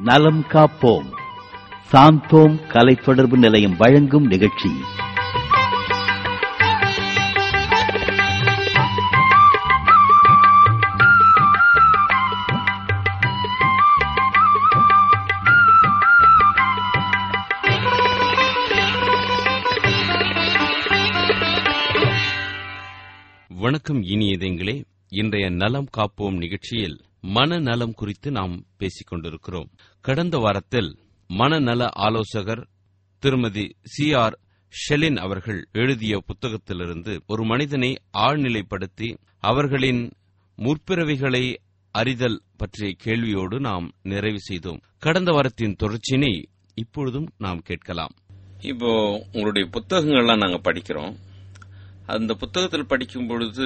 நலம் காப்போம் சாந்தோம் கலை தொடர்பு நிலையம் வழங்கும் நிகழ்ச்சி வணக்கம் இனியதெங்களே இன்றைய நலம் காப்போம் நிகழ்ச்சியில் மனநலம் குறித்து நாம் பேசிக் கொண்டிருக்கிறோம் கடந்த வாரத்தில் மனநல ஆலோசகர் திருமதி சி ஆர் ஷெலின் அவர்கள் எழுதிய புத்தகத்திலிருந்து ஒரு மனிதனை ஆழ்நிலைப்படுத்தி அவர்களின் முற்பிறவிகளை அறிதல் பற்றிய கேள்வியோடு நாம் நிறைவு செய்தோம் கடந்த வாரத்தின் தொடர்ச்சியினை இப்பொழுதும் நாம் கேட்கலாம் இப்போ உங்களுடைய புத்தகங்கள்லாம் நாங்க படிக்கிறோம் அந்த புத்தகத்தில் படிக்கும் பொழுது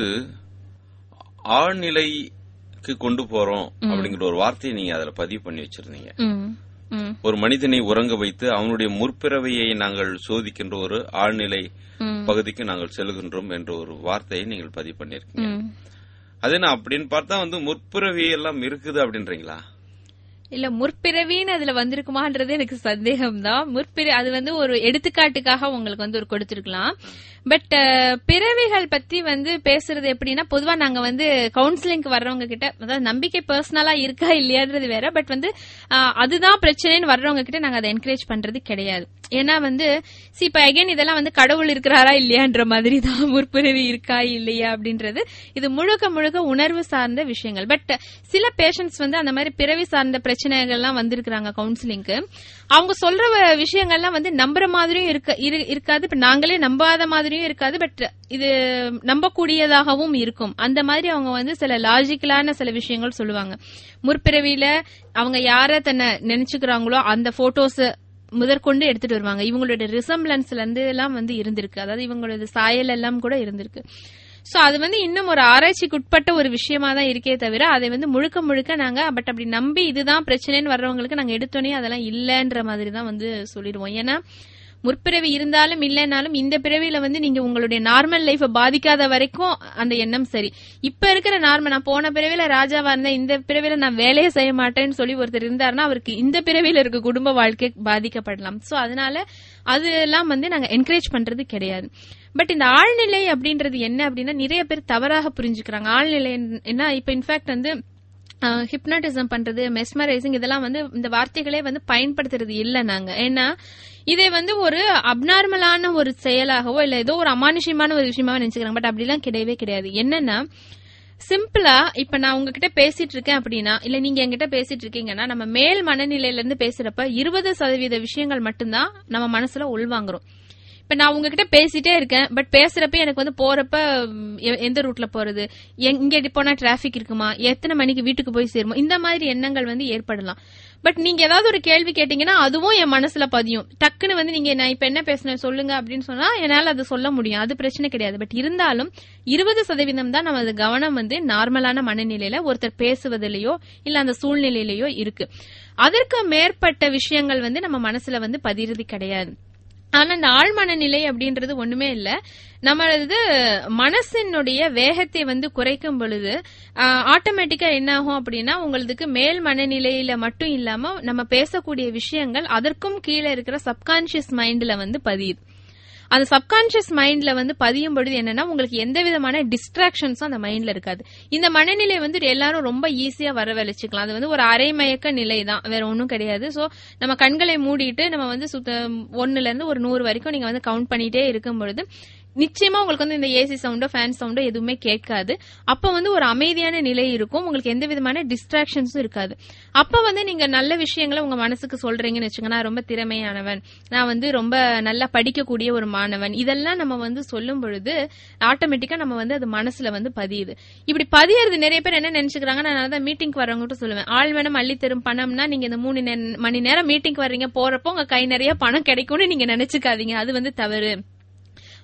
ஆழ்நிலைக்கு கொண்டு போறோம் அப்படிங்கிற ஒரு வார்த்தையை நீங்க அதுல பதிவு பண்ணி வச்சிருந்தீங்க ம், ம், ஒரு மனிதனை உறங்க வைத்து அவனுடைய முற்பிறவையை நாங்கள் சோதிக்கின்ற ஒரு ஆழ்நிலை ம், பகுதிக்கு நாங்கள் செல்கின்றோம் என்ற ஒரு வார்த்தையை நீங்கள் பதிவு பண்ணிருக்கீங்க ம். அது என்ன அப்படின்னு பார்த்தா வந்து முற்பிறவி எல்லாம் இருக்குது அப்படின்றீங்களா இல்ல முற்பிறவின்னு அதுல வந்திருக்குமான்றது எனக்கு சந்தேகம்தான் முற்பிற அது வந்து ஒரு எடுத்துக்காட்டுக்காக உங்களுக்கு வந்து ஒரு கொடுத்திருக்கலாம் பட் பிறவிகள் பத்தி வந்து பேசுறது எப்படின்னா பொதுவா நாங்க வந்து கவுன்சிலிங்க்கு வர்றவங்க கிட்ட அதாவது நம்பிக்கை பர்சனலா இருக்கா இல்லையான்றது வேற பட் வந்து அஹ், அதுதான் பிரச்சனைன்னு வர்றவங்க கிட்ட நாங்க அதை என்கரேஜ் பண்றது கிடையாது ஏன்னா வந்து சி இப்ப அகைன் இதெல்லாம் வந்து கடவுள் இருக்கிறாரா இல்லையான்ற மாதிரி தான் முற்பிறவி இருக்கா இல்லையா அப்படின்றது இது முழுக்க முழுக்க உணர்வு சார்ந்த விஷயங்கள் பட் சில பேஷண்ட்ஸ் வந்து அந்த மாதிரி பிறவி சார்ந்த பிரச்சனைகள்லாம் வந்திருக்கிறாங்க கவுன்சிலிங்க்கு அவங்க சொல்ற வ- விஷயங்கள்லாம் வந்து நம்புற மாதிரியும் இருக்க இரு- இருக்காது இப்ப நாங்களே நம்பாத மாதிரியும் இருக்காது பட் இது நம்பக்கூடியதாகவும் இருக்கும் அந்த மாதிரி அவங்க வந்து சில லாஜிக்கலான சில விஷயங்கள் சொல்லுவாங்க முற்பிறவியில அவங்க யார தன்னை நினைச்சுக்கிறாங்களோ அந்த போட்டோஸ் முதற்கொண்டு எடுத்துட்டு வருவாங்க இவங்களோட ரிசம்பிளன்ஸ்ல இருந்து எல்லாம் வந்து இருந்திருக்கு அதாவது இவங்களோட சாயல் எல்லாம் கூட இருந்திருக்கு சோ அது வந்து இன்னும் ஒரு ஆராய்ச்சிக்கு உட்பட்ட ஒரு விஷயமா தான் இருக்கே தவிர அதை வந்து முழுக்க முழுக்க நாங்க பட் அப்படி நம்பி இதுதான் பிரச்சனைன்னு வர்றவங்களுக்கு நாங்க எடுத்தோடனே அதெல்லாம் இல்லன்ற மாதிரி தான் வந்து சொல்லிடுவோம் ஏன்னா முற்பிறவி இருந்தாலும் இல்லைனாலும் இந்த பிறவியில வந்து நீங்க உங்களுடைய நார்மல் லைஃப பாதிக்காத வரைக்கும் அந்த எண்ணம் சரி இப்ப இருக்கிற நார்மல் நான் போன பிறவில ராஜாவா இருந்தேன் இந்த பிறவில நான் வேலையே செய்ய மாட்டேன்னு சொல்லி ஒருத்தர் இருந்தாருன்னா அவருக்கு இந்த பிறவியில இருக்க குடும்ப வாழ்க்கை பாதிக்கப்படலாம் சோ அதனால அதெல்லாம் வந்து நாங்க என்கரேஜ் பண்றது கிடையாது பட் இந்த ஆழ்நிலை அப்படின்றது என்ன அப்படின்னா நிறைய பேர் தவறாக புரிஞ்சுக்கிறாங்க ஆழ்நிலை என்ன இப்ப இன்ஃபேக்ட் வந்து ஹிப்னாட்டிசம் பண்றது மெஸ்மரைசிங் இதெல்லாம் வந்து இந்த வார்த்தைகளே வந்து பயன்படுத்துறது இல்ல நாங்க ஏன்னா இதை வந்து ஒரு அப்நார்மலான ஒரு செயலாகவோ இல்ல ஏதோ ஒரு அமானுஷ்யமான ஒரு விஷயமாவோ நினைச்சுக்கிறாங்க பட் அப்படிலாம் கிடையவே கிடையாது என்னன்னா சிம்பிளா இப்ப நான் உங்ககிட்ட பேசிட்டு இருக்கேன் அப்படின்னா இல்ல நீங்க என்கிட்ட பேசிட்டு இருக்கீங்கன்னா நம்ம மேல் மனநிலையில இருந்து பேசுறப்ப இருபது சதவீத விஷயங்கள் மட்டும்தான் நம்ம மனசுல உள்வாங்குறோம் இப்ப நான் உங்ககிட்ட பேசிட்டே இருக்கேன் பட் பேசுறப்ப எனக்கு வந்து போறப்ப ம், எ- எந்த ரூட்ல போறது எங்க- இங்க போனா டிராபிக் இருக்குமா எத்தனை மணிக்கு வீட்டுக்கு போய் சேருமா இந்த மாதிரி எண்ணங்கள் வந்து ஏற்படலாம் பட் நீங்க ஏதாவது ஒரு கேள்வி கேட்டீங்கன்னா அதுவும் என் மனசுல பதியும் டக்குன்னு வந்து நீங்க நான் இப்ப என்ன பேசுனேன் சொல்லுங்க அப்படின்னு சொன்னா என்னால அதை சொல்ல முடியும் அது பிரச்சனை கிடையாது பட் இருந்தாலும் இருபது சதவீதம் தான் நமது கவனம் வந்து நார்மலான மனநிலையில ஒருத்தர் பேசுவதிலேயோ இல்ல அந்த சூழ்நிலையிலேயோ இருக்கு அதற்கு மேற்பட்ட விஷயங்கள் வந்து நம்ம மனசுல வந்து பதிறது கிடையாது ஆனா இந்த ஆழ்மன நிலை அப்படின்றது ஒண்ணுமே இல்ல நம்மளது மனசினுடைய வேகத்தை வந்து குறைக்கும் பொழுது ஆட்டோமேட்டிக்கா என்ன ஆகும் அப்படின்னா உங்களுக்கு மேல் மனநிலையில மட்டும் இல்லாம நம்ம பேசக்கூடிய விஷயங்கள் அதற்கும் கீழே இருக்கிற சப்கான்சியஸ் மைண்ட்ல வந்து பதியுது அந்த சப்கான்சியஸ் மைண்ட்ல வந்து பதியும் பொழுது என்னன்னா உங்களுக்கு எந்த விதமான டிஸ்ட்ராக்ஷன்ஸும் அந்த மைண்ட்ல இருக்காது இந்த மனநிலை வந்து எல்லாரும் ரொம்ப ஈஸியா வரவழைச்சுக்கலாம் அது வந்து ஒரு அரைமயக்க நிலை தான் வேற ஒன்றும் கிடையாது சோ நம்ம கண்களை மூடிட்டு நம்ம வந்து சுத்த ஒண்ணுல இருந்து ஒரு நூறு வரைக்கும் நீங்க வந்து கவுண்ட் பண்ணிட்டே இருக்கும் பொழுது நிச்சயமா உங்களுக்கு வந்து இந்த ஏசி சவுண்டோ ஃபேன் சவுண்டோ எதுவுமே கேட்காது அப்ப வந்து ஒரு அமைதியான நிலை இருக்கும் உங்களுக்கு எந்த விதமான டிஸ்ட்ராக்ஷன்ஸும் இருக்காது அப்ப வந்து நீங்க நல்ல விஷயங்களை உங்க மனசுக்கு சொல்றீங்கன்னு வச்சுங்க நான் ரொம்ப திறமையானவன் நான் வந்து ரொம்ப நல்லா படிக்கக்கூடிய ஒரு மாணவன் இதெல்லாம் நம்ம வந்து சொல்லும் பொழுது ஆட்டோமேட்டிக்கா நம்ம வந்து அது மனசுல வந்து பதியுது இப்படி பதியறது நிறைய பேர் என்ன நினைச்சுக்கிறாங்க நான் அதான் மீட்டிங்க்கு வரவங்ககிட்ட சொல்லுவேன் ஆள் வேணும் அள்ளி தரும் பணம்னா நீங்க இந்த மூணு நே- மணி நேரம் மீட்டிங்க்கு வர்றீங்க போறப்போ உங்க கை நிறைய பணம் கிடைக்கும்னு நீங்க நினைச்சுக்காதீங்க அது வந்து தவறு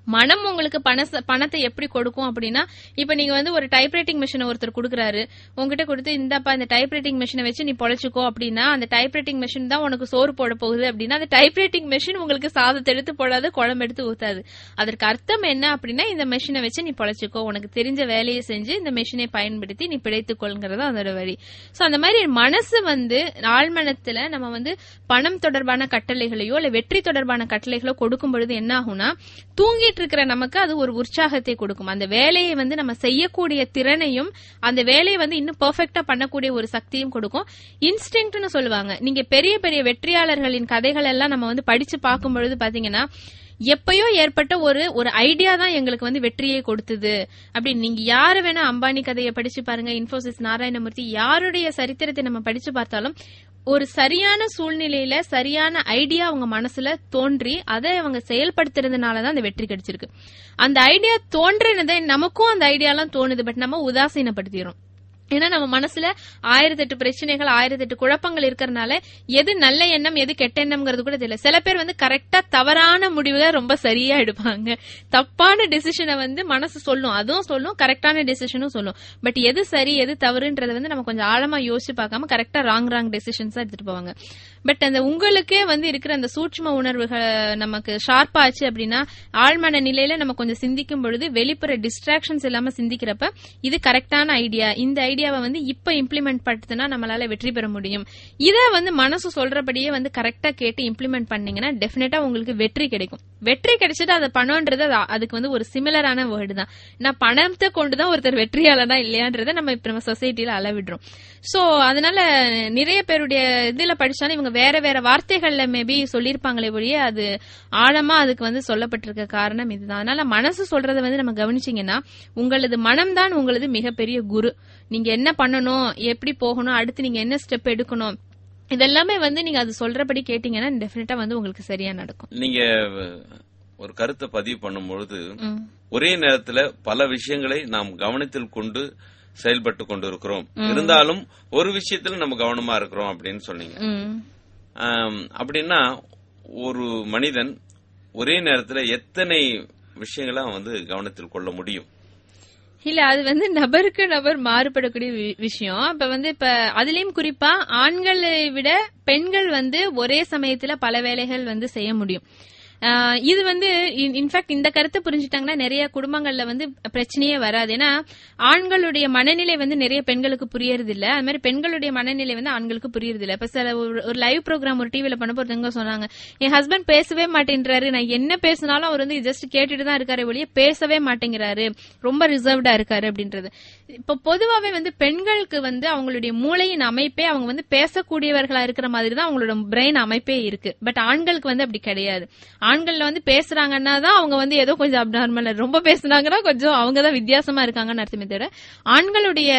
மனம் உங்களுக்கு பணச- பணத்தை எப்படி கொடுக்கும் அப்படின்னா இப்ப நீங்க வந்து ஒரு டைப்ரைட்டிங் மிஷினை ஒருத்தர் கொடுக்குறாரு உங்ககிட்ட கொடுத்து இந்தாப்பா இந்த டைப்ரைட்டிங் மிஷினை வச்சு நீ பொழைச்சுக்கோ அப்படின்னா அந்த டைப்ரைட்டிங் மிஷின் தான் உனக்கு சோறு போட போகுது அப்படின்னா அந்த டைப்ரைட்டிங் மிஷின் உங்களுக்கு சாதத்தை எடுத்து போடாது குழம்பு எடுத்து ஊத்தாது அதற்கு அர்த்தம் என்ன அப்படின்னா இந்த மிஷினை வச்சு நீ பொழைச்சுக்கோ உனக்கு தெரிஞ்ச வேலையை செஞ்சு இந்த மிஷினை பயன்படுத்தி நீ பிழைத்துக் கொள்கிறது அதோட வழி சோ அந்த மாதிரி மனசு வந்து ஆழ்மனத்துல நம்ம வந்து பணம் தொடர்பான கட்டளைகளையோ இல்ல வெற்றி தொடர்பான கட்டளைகளோ கொடுக்கும் பொழுது என்ன ஆகும்னா தூங்கிட்டு இருக்கிற நமக்கு அது ஒரு உற்சாகத்தை கொடுக்கும் அந்த வேலையை வந்து நம்ம செய்யக்கூடிய திறனையும் அந்த வேலையை வந்து இன்னும் பெர்ஃபெக்ட்டா பண்ணக்கூடிய ஒரு சக்தியும் கொடுக்கும் இன்ஸ்டிங்க்ட்னு சொல்லுவாங்க நீங்க பெரிய பெரிய வெற்றியாளர்களின் கதைகள் எல்லாம் நம்ம வந்து படிச்சு பார்க்கும் பொழுது பாத்தீங்கன்னா எப்பயோ ஏற்பட்ட ஒரு ஒரு ஐடியா தான் எங்களுக்கு வந்து வெற்றியை கொடுத்தது அப்படி நீங்க யாரு வேணா அம்பானி கதையை படிச்சு பாருங்க இன்ஃபோசிஸ் நாராயணமூர்த்தி யாருடைய சரித்திரத்தை நம்ம படிச்சு பார்த்தாலும் ஒரு சரியான சூழ்நிலையில சரியான ஐடியா அவங்க மனசுல தோன்றி அதை அவங்க செயல்படுத்துறதுனால தான் அந்த வெற்றி கிடைச்சிருக்கு அந்த ஐடியா தோன்றினதை நமக்கும் அந்த ஐடியாலாம் தோணுது பட் நம்ம உதாசீனப்படுத்திடுறோம் ஏன்னா நம்ம மனசுல ஆயிரத்தெட்டு பிரச்சனைகள் ஆயிரத்தெட்டு குழப்பங்கள் இருக்கறனால எது நல்ல எண்ணம் எது கெட்ட எண்ணம்ங்கிறது கூட தெரியல சில பேர் வந்து கரெக்டா தவறான முடிவுகளை ரொம்ப சரியா எடுப்பாங்க தப்பான டெசிஷனை வந்து மனசு சொல்லும் அதுவும் சொல்லும் கரெக்டான டெசிஷனும் சொல்லும் பட் எது சரி எது தவறுன்றத வந்து நம்ம கொஞ்சம் ஆழமா யோசிச்சு பார்க்காம கரெக்டா ராங் ராங் டெசிஷன்ஸா எடுத்துட்டு போவாங்க பட் அந்த உங்களுக்கே வந்து இருக்கிற அந்த சூட்சும உணர்வுகள் நமக்கு ஷார்ப் ஆச்சு அப்படின்னா ஆழ்மன நிலையில நம்ம கொஞ்சம் சிந்திக்கும் பொழுது வெளிப்புற டிஸ்ட்ராக்ஷன்ஸ் இல்லாம சிந்திக்கிறப்ப இது கரெக்டான ஐடியா இந்த ஐடியாவை வந்து இப்ப இம்ப்ளிமெண்ட் படுத்துனா நம்மளால வெற்றி பெற முடியும் இத வந்து மனசு சொல்றபடியே வந்து கரெக்டா கேட்டு இம்ப்ளிமெண்ட் பண்ணீங்கன்னா டெஃபினட்டா உங்களுக்கு வெற்றி கிடைக்கும் வெற்றி கிடைச்சிட்டு அதை பணம்ன்றது அது- அதுக்கு வந்து ஒரு சிமிலரான வேர்டு தான் நான் பணத்தை கொண்டுதான் ஒருத்தர் வெற்றியாளனா இல்லையான்றதை நம்ம இப்ப நம்ம சொசைட்டில அளவிடுறோம் சோ அதனால நிறைய பேருடைய இதுல படிச்சாலும் இவங்க வேற வேற வார்த்தைகள்ல மேபி சொல்லியிருப்பாங்களே ஒழிய அது ஆழமா அதுக்கு வந்து சொல்லப்பட்டிருக்க காரணம் இதுதான் அதனால மனசு சொல்றதை வந்து நம்ம கவனிச்சீங்கன்னா உங்களது மனம்தான் உங்களது மிகப்பெரிய குரு நீங்க என்ன பண்ணணும் எப்படி போகணும் அடுத்து நீங்க என்ன ஸ்டெப் எடுக்கணும் இதெல்லாமே வந்து நீங்க அது சொல்றபடி கேட்டீங்கன்னா டெஃபினட்டா வந்து உங்களுக்கு சரியா நடக்கும் நீங்க அஹ், ஒரு கருத்தை பதிவு பண்ணும் பொழுது ம். ஒரே நேரத்துல பல விஷயங்களை நாம் கவனத்தில் கொண்டு செயல்பட்டு கொண்டு இருக்கிறோம் இருந்தாலும் ஒரு விஷயத்துல நம்ம கவனமா இருக்கிறோம் அப்படின்னு சொன்னீங்க ம். ஆம், அப்படின்னா ஒரு மனிதன் ஒரே நேரத்துல எத்தனை விஷயங்களை அவன் வந்து கவனத்தில் கொள்ள முடியும் இல்ல அது வந்து நபருக்கு நபர் மாறுபடக்கூடிய வி- விஷயம் அப்ப வந்து இப்ப அதுலயும் குறிப்பா ஆண்களை விட பெண்கள் வந்து ஒரே சமயத்துல பல வேலைகள் வந்து செய்ய முடியும் ஆஹ் இது வந்து இன்ஃபேக்ட் இந்த கருத்தை புரிஞ்சுட்டாங்கன்னா நிறைய குடும்பங்கள்ல வந்து பிரச்சனையே வராது ஏன்னா ஆண்களுடைய மனநிலை வந்து நிறைய பெண்களுக்கு புரியறது இல்ல அது மாதிரி பெண்களுடைய மனநிலை வந்து ஆண்களுக்கு புரியறது இல்ல இப்ப சில ஒரு- ஒரு லைவ் ப்ரோக்ராம் ஒரு டிவில பண்ண போறதுங்க சொன்னாங்க என் ஹஸ்பண்ட் பேசவே மாட்டேன்றாரு நான் என்ன பேசினாலும் அவர் வந்து ஜஸ்ட் கேட்டுட்டு தான் இருக்காரு ஒழிய பேசவே மாட்டேங்கிறாரு ரொம்ப ரிசர்வ்டா இருக்காரு அப்படின்றது இப்ப பொதுவாவே வந்து பெண்களுக்கு வந்து அவங்களுடைய மூளையின் அமைப்பே அவங்க வந்து பேசக்கூடியவர்களா இருக்கிற மாதிரி தான் அவங்களோட பிரெயின் அமைப்பே இருக்கு பட் ஆண்களுக்கு வந்து அப்படி கிடையாது ஆண்கள்ல வந்து பேசுறாங்கன்னா தான் அவங்க வந்து ஏதோ கொஞ்சம் அப்நார்மல் ரொம்ப பேசுனாங்கன்னா கொஞ்சம் அவங்க தான் வித்தியாசமா இருக்காங்கன்னு அர்த்தமே தவிர ஆண்களுடைய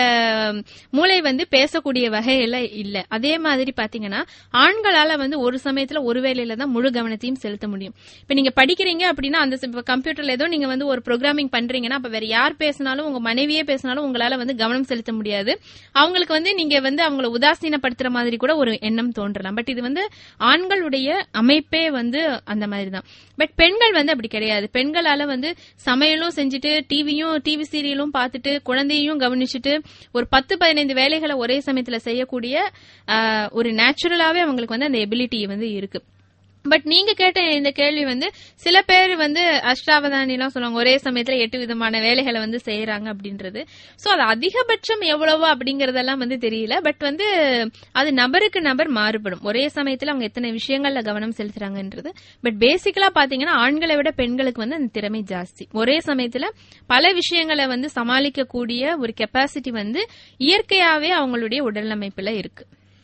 மூளை வந்து பேசக்கூடிய வகையில இல்ல அதே மாதிரி பாத்தீங்கன்னா ஆண்களால வந்து ஒரு சமயத்துல ஒரு வேலையில தான் முழு கவனத்தையும் செலுத்த முடியும் இப்ப நீங்க படிக்கிறீங்க அப்படின்னா அந்த இப்ப கம்ப்யூட்டர்ல ஏதோ நீங்க வந்து ஒரு ப்ரோக்ராமிங் பண்றீங்கன்னா அப்ப வேற யார் பேசினாலும் உங்க மனைவியே பேசினாலும் உங்களால வந்து கவனம் செலுத்த முடியாது அவங்களுக்கு வந்து நீங்க வந்து அவங்கள உதாசீனப்படுத்துற மாதிரி கூட ஒரு எண்ணம் தோன்றலாம் பட் இது வந்து ஆண்களுடைய அமைப்பே வந்து அந்த மாதிரி தான் பட் பெண்கள் வந்து அப்படி கிடையாது பெண்களால வந்து சமையலும் செஞ்சுட்டு டிவியும் டிவி சீரியலும் பார்த்துட்டு குழந்தையும் கவனிச்சுட்டு ஒரு பத்து பதினைந்து வேலைகளை ஒரே சமயத்துல செய்யக்கூடிய ஆஹ், ஒரு நேச்சுரலாவே அவங்களுக்கு வந்து அந்த எபிலிட்டி வந்து இருக்கு பட் நீங்க கேட்ட இந்த கேள்வி வந்து சில பேர் வந்து அஷ்டாவதானி எல்லாம் சொல்லுவாங்க ஒரே சமயத்துல எட்டு விதமான வேலைகளை வந்து செய்யறாங்க அப்படின்றது சோ அது அதிகபட்சம் எவ்வளவு அப்படிங்கறதெல்லாம் வந்து தெரியல பட் வந்து அது நபருக்கு நபர் மாறுபடும் ஒரே சமயத்துல அவங்க எத்தனை விஷயங்கள்ல கவனம் செலுத்துறாங்கன்றது பட் பேசிக்கலா பாத்தீங்கன்னா ஆண்களை விட பெண்களுக்கு வந்து அந்த திறமை ஜாஸ்தி ஒரே சமயத்துல பல விஷயங்களை வந்து சமாளிக்கக்கூடிய ஒரு கெப்பாசிட்டி வந்து இயற்கையாவே அவங்களுடைய உடல் அமைப்புல இருக்கு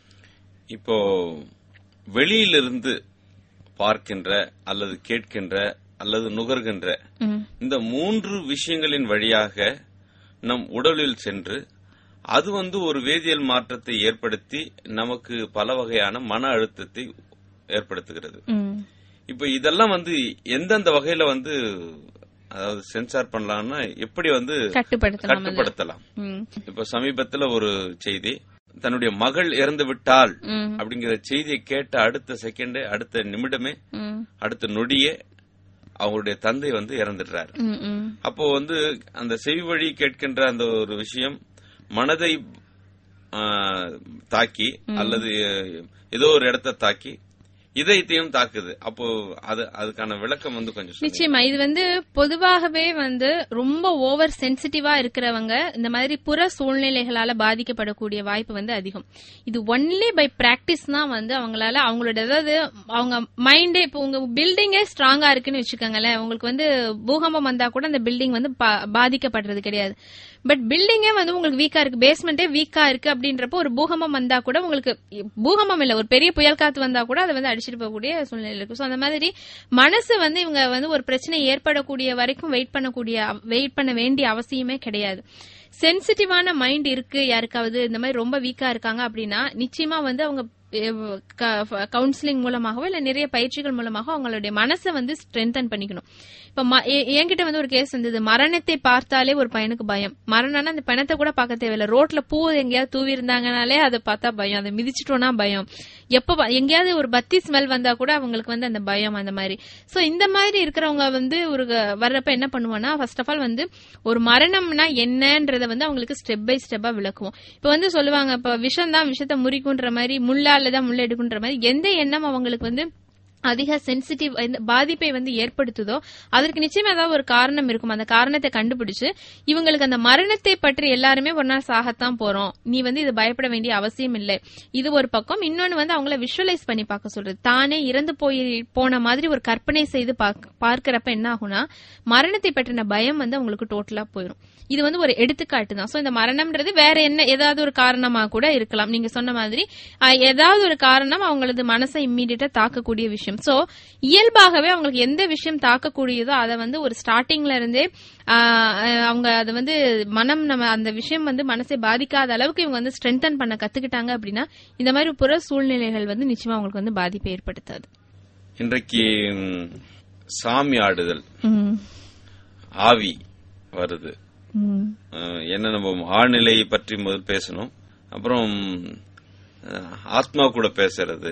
இப்போ வெளியிலிருந்து பார்க்கின்ற அல்லது கேட்கின்ற அல்லது நுகர்கின்ற ம். இந்த மூன்று விஷயங்களின் வழியாக நம் உடலில் சென்று அது வந்து ஒரு வேதியியல் மாற்றத்தை ஏற்படுத்தி நமக்கு பல வகையான மன அழுத்தத்தை ஏற்படுத்துகிறது ம். இப்ப இதெல்லாம் வந்து எந்தெந்த வகையில வந்து அதாவது சென்சார் பண்ணலாம்னா எப்படி வந்து கட்டுப்படுத்தலாம் இல்ல? கட்டுப்படுத்தலாம் ம். இப்ப சமீபத்துல ஒரு செய்தி தன்னுடைய மகள் இறந்து விட்டால் ம். அப்படிங்கிற செய்தியை கேட்ட அடுத்த செகண்ட் அடுத்த நிமிடமே ம். அடுத்த நொடியே அவங்களுடைய தந்தை வந்து இறந்துடுறாரு ம், ம். அப்போ வந்து அந்த செவி வழி கேட்கின்ற அந்த ஒரு விஷயம் மனதை ஆ, தாக்கி அல்லது ஏதோ ஒரு இடத்தை தாக்கி இதயத்தையும் தாக்குது அப்போ அது அதுக்கான விளக்கம் வந்து கொஞ்சம் சொல்லுங்க. நிச்சயமா இது வந்து பொதுவாகவே வந்து ரொம்ப ஓவர் சென்சிட்டிவா இருக்கிறவங்க இந்த மாதிரி புற சூழ்நிலைகளால பாதிக்கப்படக்கூடிய வாய்ப்பு வந்து அதிகம் இது ஒன்லி பை பிராக்டிஸ் தான் வந்து அவங்களால அவங்களோட அதாவது அவங்க மைண்டே இப்போ உங்க பில்டிங்கே ஸ்ட்ராங்கா இருக்குன்னு வச்சுக்கோங்களேன் உங்களுக்கு வந்து பூகம்பம் வந்தா கூட அந்த பில்டிங் வந்து பா- பாதிக்கப்படுறது கிடையாது பட் பில்டிங்கே வந்து உங்களுக்கு வீக்கா இருக்கு பேஸ்மெண்டே வீக்கா இருக்கு அப்படின்றப்போ ஒரு பூகம்பம் வந்தா கூட உங்களுக்கு பூகம்பம் இல்ல ஒரு பெரிய புயல் காத்து வந்தா கூட அதை வந்து அடிச்சிட்டு போகக்கூடிய சூழ்நிலை இருக்கு சோ அந்த மாதிரி மனசு வந்து இவங்க வந்து ஒரு பிரச்சனை ஏற்படக்கூடிய வரைக்கும் வெயிட் பண்ணக்கூடிய வெயிட் பண்ண வேண்டிய அவசியமே கிடையாது சென்சிட்டிவான மைண்ட் இருக்கு யாருக்காவது இந்த மாதிரி ரொம்ப வீக்கா இருக்காங்க அப்படின்னா நிச்சயமா வந்து அவங்க கவுன்சிலிங் மூலமாகவோ இல்ல நிறைய பயிற்சிகள் மூலமாக அவங்களுடைய மனசை வந்து ஸ்ட்ரென்தன் பண்ணிக்கணும் இப்ப ம- எ- என்கிட்ட வந்து ஒரு கேஸ் வந்தது மரணத்தை பார்த்தாலே ஒரு பையனுக்கு பயம் மரணம்னா அந்த பணத்தை கூட பார்க்க தேவையில்ல ரோட்ல பூ எங்கேயாவது தூவி இருந்தாங்கனாலே அதை பார்த்தா பயம் அதை மிதிச்சிட்டோம்னா பயம் எப்ப ப- எங்கேயாவது ஒரு பத்தி ஸ்மெல் வந்தா கூட அவங்களுக்கு வந்து அந்த பயம் அந்த மாதிரி சோ இந்த மாதிரி இருக்கிறவங்க வந்து ஒரு க- வர்றப்ப என்ன பண்ணுவோம்னா ஃபர்ஸ்ட் ஆஃப் ஆல் வந்து ஒரு மரணம்னா என்னன்றத வந்து அவங்களுக்கு ஸ்டெப் பை ஸ்டெப்பா விளக்குவோம் இப்ப வந்து சொல்லுவாங்க இப்ப விஷம் தான் விஷத்தை முறிக்குன்ற மாதிரி முள்ளால தான் முள்ள எடுக்குன்ற மாதிரி எந்த எண்ணம் அவங்களுக்கு வந்து அதிக சென்சிட்டிவ் பாதிப்பை வந்து ஏற்படுத்துதோ அதற்கு நிச்சயமா ஏதாவது ஒரு காரணம் இருக்கும் அந்த காரணத்தை கண்டுபிடிச்சு இவங்களுக்கு அந்த மரணத்தை பற்றி எல்லாருமே ஒரு நாள் சாகத்தான் போறோம் நீ வந்து இது பயப்பட வேண்டிய அவசியம் இல்லை இது ஒரு பக்கம் இன்னொன்னு வந்து அவங்கள விஷுவலைஸ் பண்ணி பார்க்க சொல்றது தானே இறந்து போய் போன மாதிரி ஒரு கற்பனை செய்து பார்க்க- பார்க்கறப்ப என்ன ஆகும்னா மரணத்தை பற்றின பயம் வந்து அவங்களுக்கு டோட்டலா போயிடும் இது வந்து ஒரு எடுத்துக்காட்டு தான் சோ இந்த மரணம்ன்றது வேற என்ன ஏதாவது ஒரு காரணமா கூட இருக்கலாம் நீங்க சொன்ன மாதிரி அஹ், ஏதாவது ஒரு காரணம் அவங்களது மனசை இம்மீடியட்டா தாக்கக்கூடிய விஷயம் சோ இயல்பாகவே அவங்களுக்கு எந்த விஷயம் தாக்கக்கூடியதோ அதை வந்து ஒரு ஸ்டார்டிங்ல இருந்தே ஆஹ், அஹ், அவங்க அதை வந்து மனம் நம்ம அந்த விஷயம் வந்து மனசை பாதிக்காத அளவுக்கு இவங்க வந்து ஸ்ட்ரென்தன் பண்ண கத்துக்கிட்டாங்க அப்படின்னா இந்த மாதிரி புற சூழ்நிலைகள் வந்து நிச்சயமா அவங்களுக்கு வந்து பாதிப்பை ஏற்படுத்தாது இன்றைக்கு ம், சாமி ஆடுதல் ஆவி வருது அஹ், என்ன நம்ம ஆழ்நிலை பற்றி முதல் பேசணும் அப்புறம் அஹ், ஆத்மா கூட பேசுறது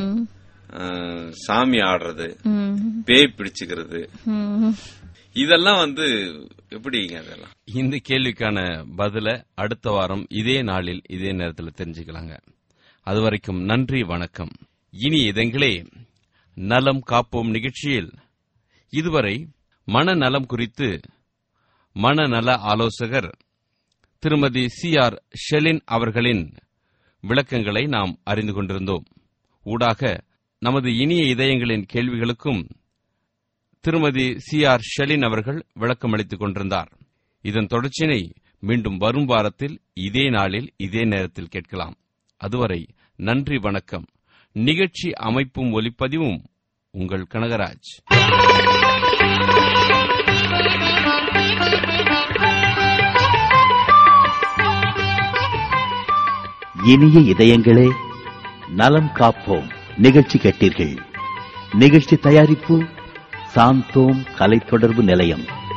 அஹ், சாமி ஆடுறது பேய் பிடிச்சுக்கிறது இதெல்லாம் வந்து எப்படிங்க அதெல்லாம் இந்த கேள்விக்கான பதில அடுத்த வாரம் இதே நாளில் இதே நேரத்தில் தெரிஞ்சுக்கலாங்க அதுவரைக்கும் நன்றி வணக்கம் இனி இதங்களே நலம் காப்போம் நிகழ்ச்சியில் இதுவரை மனநலம் குறித்து மனநல ஆலோசகர் திருமதி சி ஆர் ஷெலின் அவர்களின் விளக்கங்களை நாம் அறிந்து கொண்டிருந்தோம் ஊடாக நமது இனிய இதயங்களின் கேள்விகளுக்கும் திருமதி சி ஆர் ஷெலின் அவர்கள் விளக்கமளித்துக் கொண்டிருந்தார் இதன் தொடர்ச்சியினை மீண்டும் வரும் வாரத்தில் இதே நாளில் இதே நேரத்தில் கேட்கலாம் அதுவரை நன்றி வணக்கம் நிகழ்ச்சி அமைப்பும் ஒலிப்பதிவும் உங்கள் கனகராஜ் இனிய இதயங்களே நலம் காப்போம் நிகழ்ச்சி கேட்டீர்கள் நிகழ்ச்சி தயாரிப்பு சாந்தோம் கலை தொடர்பு நிலையம்